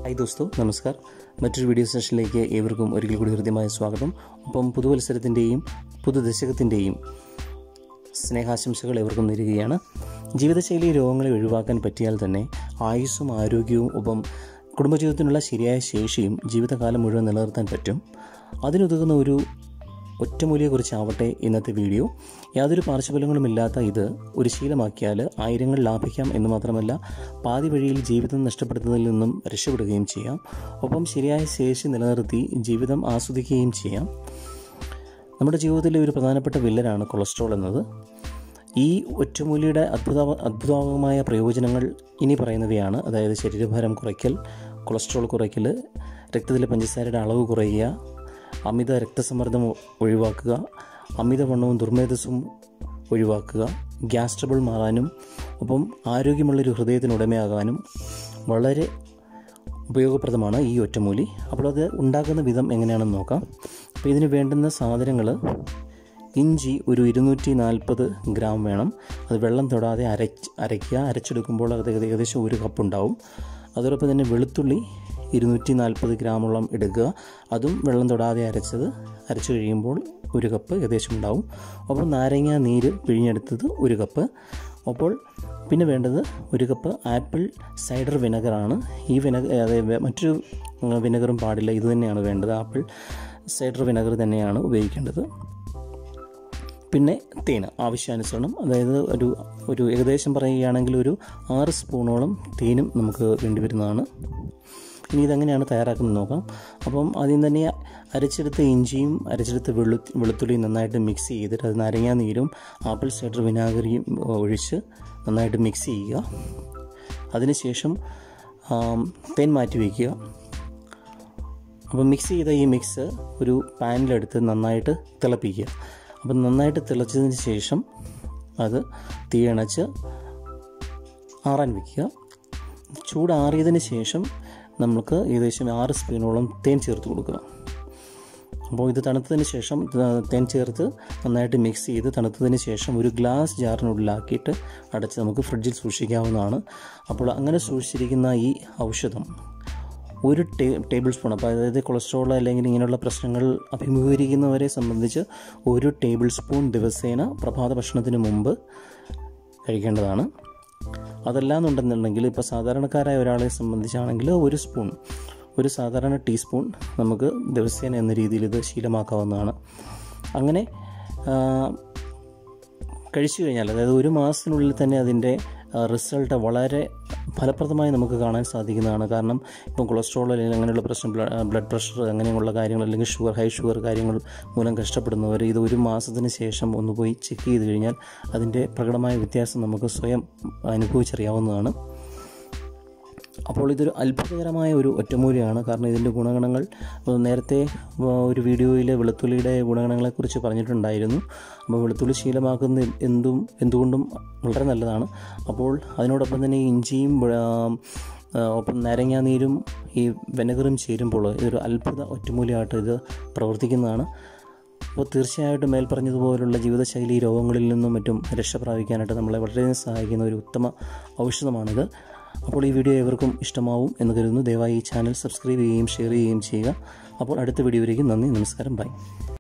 hi ദോസ്തോ നമസ്കാർ മറ്റൊരു video സെഷനിലേക്ക് ഏവർക്കും ഒരിക്കൽ കൂടി ഹൃദ്യമായ സ്വാഗതം ഒപ്പം പുതുവത്സരത്തിൻ്റെയും പുതുദശകത്തിൻ്റെയും സ്നേഹാശംസകൾ ഏവർക്കും നേരുകയാണ് ജീവിതശൈലി രോഗങ്ങളെ ഒഴിവാക്കാൻ പറ്റിയാൽ തന്നെ ആയുസ്സും ആരോഗ്യവും ഒപ്പം കുടുംബജീവിതത്തിനുള്ള ശരിയായ ശേഷിയും ജീവിതകാലം മുഴുവൻ നിലനിർത്താൻ പറ്റും അതിനുതകുന്ന ഒരു ഒറ്റമൂലിയെക്കുറിച്ചാവട്ടെ ഇന്നത്തെ വീഡിയോ യാതൊരു പാർശ്വഫലങ്ങളുമില്ലാത്ത ഇത് ഒരു ശീലമാക്കിയാൽ ആയിരങ്ങൾ ലാഭിക്കാം എന്ന് മാത്രമല്ല പാതി വഴിയിൽ ജീവിതം നഷ്ടപ്പെടുത്തുന്നതിൽ നിന്നും രക്ഷപ്പെടുകയും ചെയ്യാം ഒപ്പം ശരിയായ ശേഷി നിലനിർത്തി ജീവിതം ആസ്വദിക്കുകയും ചെയ്യാം നമ്മുടെ ജീവിതത്തിലെ ഒരു പ്രധാനപ്പെട്ട വില്ലനാണ് കൊളസ്ട്രോൾ എന്നത് ഈ ഒറ്റമൂലിയുടെ അദ്ഭുത അദ്ഭുതമായ പ്രയോജനങ്ങൾ ഇനി പറയുന്നവയാണ് അതായത് ശരീരഭാരം കുറയ്ക്കൽ കൊളസ്ട്രോൾ കുറയ്ക്കൽ രക്തത്തിലെ പഞ്ചസാരയുടെ അളവ് കുറയുക അമിത രക്തസമ്മർദ്ദം ഒഴിവാക്കുക അമിതവണ്ണവും ദുർമേധസ്സും ഒഴിവാക്കുക ഗ്യാസ് ട്രബിൾ മാറാനും ഒപ്പം ആരോഗ്യമുള്ളൊരു ഹൃദയത്തിന് ഉടമയാകാനും വളരെ ഉപയോഗപ്രദമാണ് ഈ ഒറ്റമൂലി അപ്പോൾ അത് ഉണ്ടാക്കുന്ന വിധം എങ്ങനെയാണെന്ന് നോക്കാം അപ്പോൾ ഇതിന് വേണ്ടുന്ന സാധനങ്ങൾ ഇഞ്ചി ഒരു ഇരുന്നൂറ്റി നാൽപ്പത് ഗ്രാം വേണം അത് വെള്ളം തൊടാതെ അരച്ച് അരയ്ക്കുക അരച്ചെടുക്കുമ്പോൾ അത് ഏകദേശം ഒരു കപ്പ് ഉണ്ടാവും അതോടൊപ്പം തന്നെ വെളുത്തുള്ളി ഇരുന്നൂറ്റി നാൽപ്പത് ഗ്രാമോളം എടുക്കുക അതും വെള്ളം തൊടാതെ അരച്ചത് അരച്ചു കഴിയുമ്പോൾ ഒരു കപ്പ് ഏകദേശം ഉണ്ടാവും ഒപ്പം നാരങ്ങ നീര് പിഴിഞ്ഞെടുത്തത് ഒരു കപ്പ് അപ്പോൾ പിന്നെ വേണ്ടത് ഒരു കപ്പ് ആപ്പിൾ സൈഡർ വിനെഗറാണ് ഈ വിനെഗർ അതായത് മറ്റൊരു വിനെഗറും പാടില്ല ഇത് തന്നെയാണ് വേണ്ടത് ആപ്പിൾ സൈഡർ വിനെഗർ തന്നെയാണ് ഉപയോഗിക്കേണ്ടത് പിന്നെ തേൻ ആവശ്യാനുസരണം അതായത് ഒരു ഒരു ഏകദേശം പറയുകയാണെങ്കിൽ ഒരു ആറ് സ്പൂണോളം തേനും നമുക്ക് വേണ്ടി വരുന്നതാണ് ഇനി ഇതെങ്ങനെയാണ് തയ്യാറാക്കുന്നത് നോക്കാം അപ്പം ആദ്യം തന്നെ അരച്ചെടുത്ത ഇഞ്ചിയും അരച്ചെടുത്ത വെളു വെളുത്തുള്ളിയും നന്നായിട്ട് മിക്സ് ചെയ്തിട്ട് അത് നാരങ്ങാ നീരും ആപ്പിൾ സൈഡർ വിനാഗിരിയും ഒഴിച്ച് നന്നായിട്ട് മിക്സ് ചെയ്യുക അതിനുശേഷം തേൻ മാറ്റി വയ്ക്കുക അപ്പം മിക്സ് ചെയ്ത ഈ മിക്സ് ഒരു പാനിലെടുത്ത് നന്നായിട്ട് തിളപ്പിക്കുക അപ്പം നന്നായിട്ട് തിളച്ചതിന് ശേഷം അത് തീയണച്ച് ആറാൻ വയ്ക്കുക ചൂടാറിയതിന് ശേഷം നമുക്ക് ഏകദേശം ആറ് സ്പൂണോളം തേൻ ചേർത്ത് കൊടുക്കുക അപ്പോൾ ഇത് തണുത്തതിന് ശേഷം തേൻ ചേർത്ത് നന്നായിട്ട് മിക്സ് ചെയ്ത് തണുത്തതിന് ശേഷം ഒരു ഗ്ലാസ് ജാറിനുള്ളിലാക്കിയിട്ട് അടച്ച് നമുക്ക് ഫ്രിഡ്ജിൽ സൂക്ഷിക്കാവുന്നതാണ് അപ്പോൾ അങ്ങനെ സൂക്ഷിച്ചിരിക്കുന്ന ഈ ഔഷധം ഒരു ടേ ടേബിൾ സ്പൂൺ അപ്പോൾ അതായത് കൊളസ്ട്രോൾ അല്ലെങ്കിൽ ഇങ്ങനെയുള്ള പ്രശ്നങ്ങൾ അഭിമുഖീകരിക്കുന്നവരെ സംബന്ധിച്ച് ഒരു ടേബിൾ സ്പൂൺ ദിവസേന പ്രഭാത ഭക്ഷണത്തിന് മുമ്പ് കഴിക്കേണ്ടതാണ് അതല്ലാന്നുണ്ടെന്നുണ്ടെങ്കിൽ ഇപ്പോൾ സാധാരണക്കാരായ ഒരാളെ സംബന്ധിച്ചാണെങ്കിൽ ഒരു സ്പൂൺ ഒരു സാധാരണ ടീസ്പൂൺ നമുക്ക് ദിവസേന എന്ന രീതിയിൽ ഇത് ശീലമാക്കാവുന്നതാണ് അങ്ങനെ കഴിച്ചു കഴിഞ്ഞാൽ അതായത് ഒരു മാസത്തിനുള്ളിൽ തന്നെ അതിൻ്റെ റിസൾട്ട് വളരെ ഫലപ്രദമായി നമുക്ക് കാണാൻ സാധിക്കുന്നതാണ് കാരണം ഇപ്പം കൊളസ്ട്രോൾ അല്ലെങ്കിൽ അങ്ങനെയുള്ള പ്രശ്നം ബ്ലഡ് പ്രഷർ അങ്ങനെയുള്ള കാര്യങ്ങൾ അല്ലെങ്കിൽ ഷുഗർ ഹൈ ഷുഗർ കാര്യങ്ങൾ മൂലം കഷ്ടപ്പെടുന്നവർ ഇത് ഒരു മാസത്തിന് ശേഷം ഒന്ന് പോയി ചെക്ക് ചെയ്ത് കഴിഞ്ഞാൽ അതിൻ്റെ പ്രകടമായ വ്യത്യാസം നമുക്ക് സ്വയം അനുഭവിച്ചറിയാവുന്നതാണ് അപ്പോൾ ഇതൊരു അത്ഭുതകരമായ ഒരു ഒറ്റമൂലിയാണ് കാരണം ഇതിൻ്റെ ഗുണഗണങ്ങൾ നേരത്തെ ഒരു വീഡിയോയിൽ വെളുത്തുള്ളിയുടെ ഗുണഗണങ്ങളെക്കുറിച്ച് പറഞ്ഞിട്ടുണ്ടായിരുന്നു അപ്പോൾ വെളുത്തുള്ളി ശീലമാക്കുന്ന എന്തും എന്തുകൊണ്ടും വളരെ നല്ലതാണ് അപ്പോൾ അതിനോടൊപ്പം തന്നെ ഇഞ്ചിയും ഒപ്പം നാരങ്ങാനീരും ഈ വിനെഗറും ചേരുമ്പോൾ ഇതൊരു അത്ഭുത ഒറ്റമൂലിയായിട്ട് ഇത് പ്രവർത്തിക്കുന്നതാണ് അപ്പോൾ തീർച്ചയായിട്ടും മേൽ പറഞ്ഞതുപോലുള്ള ജീവിതശൈലി രോഗങ്ങളിൽ നിന്നും മറ്റും രക്ഷ പ്രാപിക്കാനായിട്ട് നമ്മളെ വളരെയധികം സഹായിക്കുന്ന ഒരു ഉത്തമ ഔഷധമാണിത് അപ്പോൾ ഈ വീഡിയോ ഏവർക്കും ഇഷ്ടമാവും എന്ന് കരുതുന്നു ദയവായി ഈ ചാനൽ സബ്സ്ക്രൈബ് ചെയ്യുകയും ഷെയർ ചെയ്യുകയും ചെയ്യുക അപ്പോൾ അടുത്ത വീഡിയോയിലേക്ക് നന്ദി നമസ്കാരം ബൈ